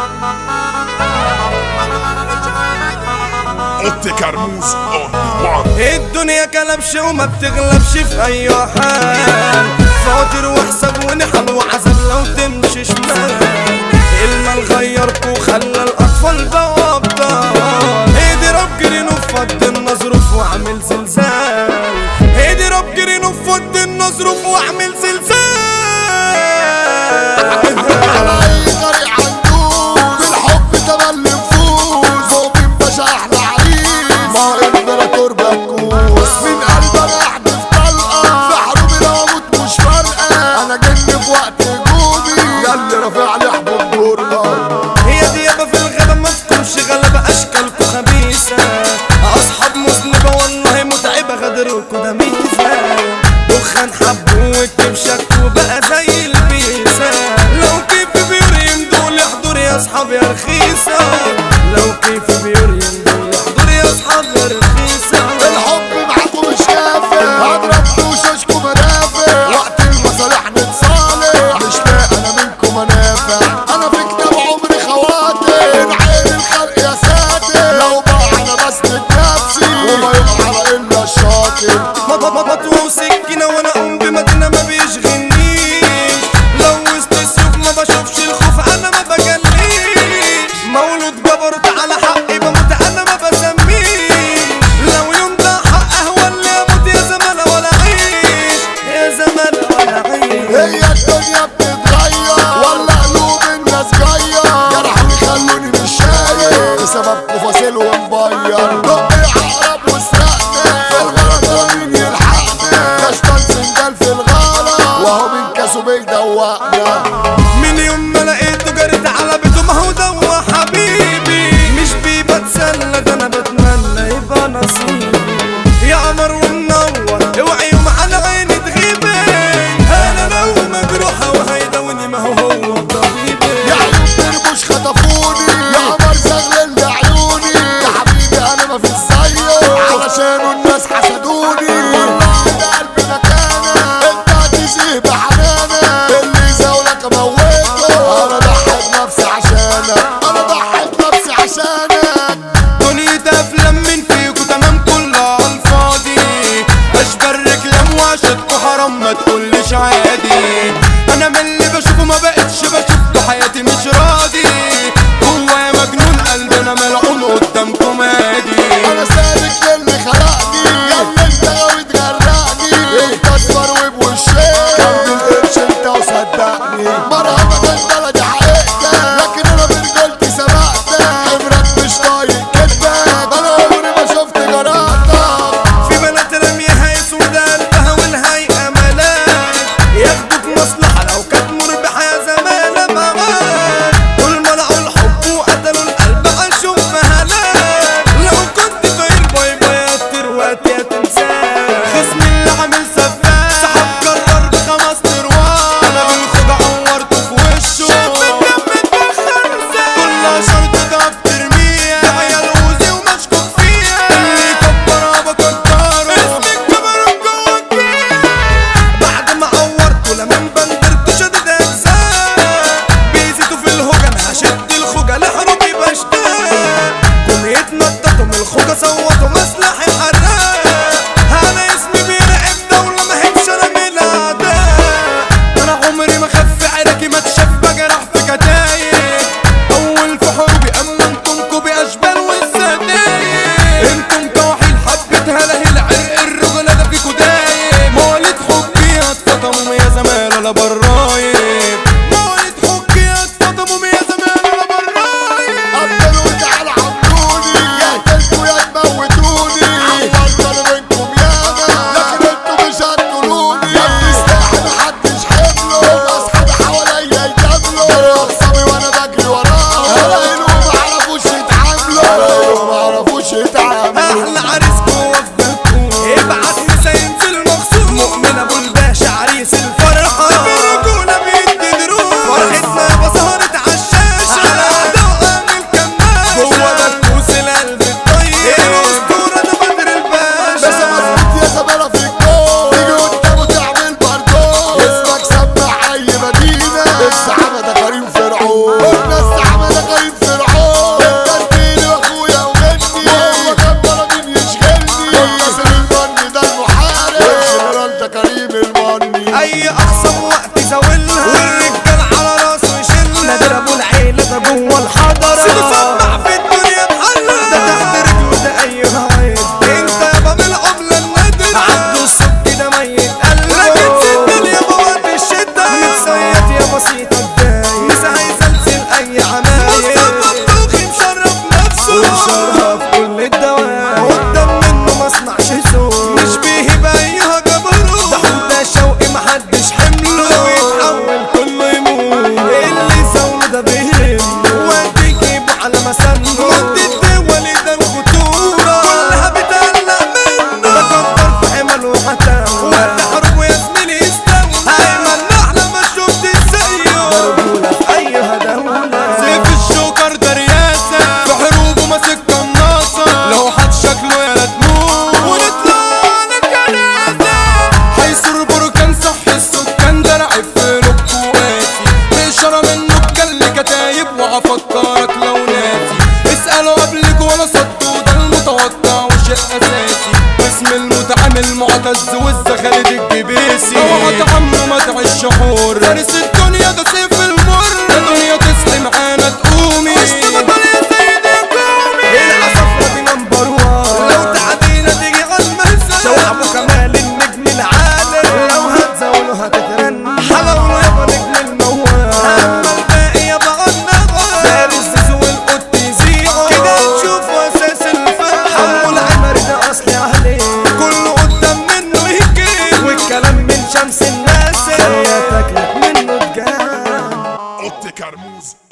اوتي كرموز اون وان الدنيا كلبش وما بتغلبش في اي حال فاطر وحساب ونحل وعذاب لو تمشي شمال المال غيرك وخلى الاطفال بقوا ابطال اضرب جرين وفض النظروف واعمل زلزال اضرب جرين وفض النظروف واعمل زلزال على اي طريق هندوس بالحب تملي نفوز مؤمن باشا احلى عريس ما امبراطور بكوس من قلب انا احدف طلقه في حروبي لو اموت مش فارقه انا جن في وقت هجومي ياللي رافع لي حبوب جورنال هي ديابة في الغابة ما تكونش غلبة أشكالكوا خبيثة أصحاب مذنبة والله متعبة غدركوا ده ميزة دخان حب واكتب شك وبقى زي البيسة لو كيف بيريم دول يحضر يا أصحاب يا رخيصة لو كيف بيريم دول يحضر يا أصحاب يا رخيصة الحب معاكم مش كافي هضرب وشوشكم منافع وقت المصالح نتصالح مش لاقي انا منكم منافع انا في كتاب عمري خواتم من عين الخلق يا ساتر لو بقى انا بسند نفسي وما يبقى على الا الشاطر مطوة وسكينة وانا ام بمدينة ما بيشغلنيش لو وسط السيوف ما بشوفش الخوف انا ما بجليش مولود جبروت على حقي بموت انا ما بسميش لو يوم ده حق هو اللي اموت يا زمان ولا عيش يا زمان ولا عيش هي الدنيا بتتغير ولا قلوب الناس جاية جرحوني خلوني مش شايف بسبب تفاصيل ومبير دقي عقرب وسرقنا في الغلط مين يلحقنا كشطان سنجال في الغلا وهو من كاسه بيدوقنا من يوم ما لقيته جريت على بيته ما هو ده هو حبيبي مش بيه بتسلى ده انا بتمنى يبقى نصيبي يا قمر ومنور اوعي يوم على عيني تغيبي انا لو مجروحه وهيدوني ما هو هو طبيبي يا عيون تربوش خطفوني يا قمر زغلل لعيوني يا حبيبي انا ما في زيه علشان الناس حسدوني والله ده قلبي مكانه انت هتسيب بحنانه اللي زولك اموته انا ضحيت نفسي عشانك انا ضحيت نفسي عشانك دنيا افلام من فيكوا تمام كله على الفاضي اشبر رجلام وعشتكوا حرام ما تقولش عادي انا من اللي بشوفه ما بقتش بشوف حياتي مش راضي جوايا مجنون قلبي انا ملعون قدامكم هادي انا سالك للي خلقني يلا انت غاوي تغرقني انت اصفر وبوشين كمل القرش انت وصدقني مرهبة انت دي حقيقتك لكن انا برجولتي سبقتك خبرك مش طايق كدبك انا عمري ما شفت جرأتك في بنات رميها يسود قلبها والهيئة ملاك ياخدوك اي اخصم وقت زاولها والرجال على راسه يشيلها نادر ابو العيلة ده جوه الحضرة سيبه سمع في الدنيا محلة ده تحت رجله ده اي هايد انت يابا من العملة النادرة عبده الصبح ده ميت قلبه لكن سد يابا وقت الشدة متصيد يا بسيطة الداية مسا هيزلزل اي عمايل مصطفى الطوخي مشرف نفسه ومشرف كل الدوام قدام منه ما اصنعش سوق مش بيهب ايها جبروت ده حوده شوقي محدش حمله ويتحول كله يموت اللي زونه ده بيهمه وادي يجيبه على مسنه ودي الدول ده الخطوره كلها بتقلق منه ده كبر في حمل وحتاوه وقت حرب يا زميلي يستوى ايمن احلى ما شفت زيه ده رجوله في اي هداوله سيف الشوكر ده رياسة في حروبه ماسك قناصة لو حد شكله يا لا تموت ونطلع على الجنازة هيسر بركان صح السكان ده لعب في لبه قاسي بإشارة منه بكل كتايب وهفكرك لو ناسي اسألوا قبلك ولا صدوا ده المتوقع وشيء أساسي اسم المتعامل معتز والزا خالد الجبيسي اوعى تعمه ما تعيش حور فارس الدنيا ده سيف المر ده دنيا تصحي معانا تقومي مش تبطل يا سيدي قومي العصفرة دي نمبر وان لو تعدينا تيجي غلمسة شوحبه كمال النجم العالي لو هتزاوله هتترن حلوله يابا نجم الموال اما الباقي يابا قلنا غال الزيزو والقط يزيعوا كده تشوفوا اساس الفن حمو العمر ده اصلي عليه كله قدام منه يجي والكلام من شمس الناس خليها تاكلك منه تجاه اوتي كرموز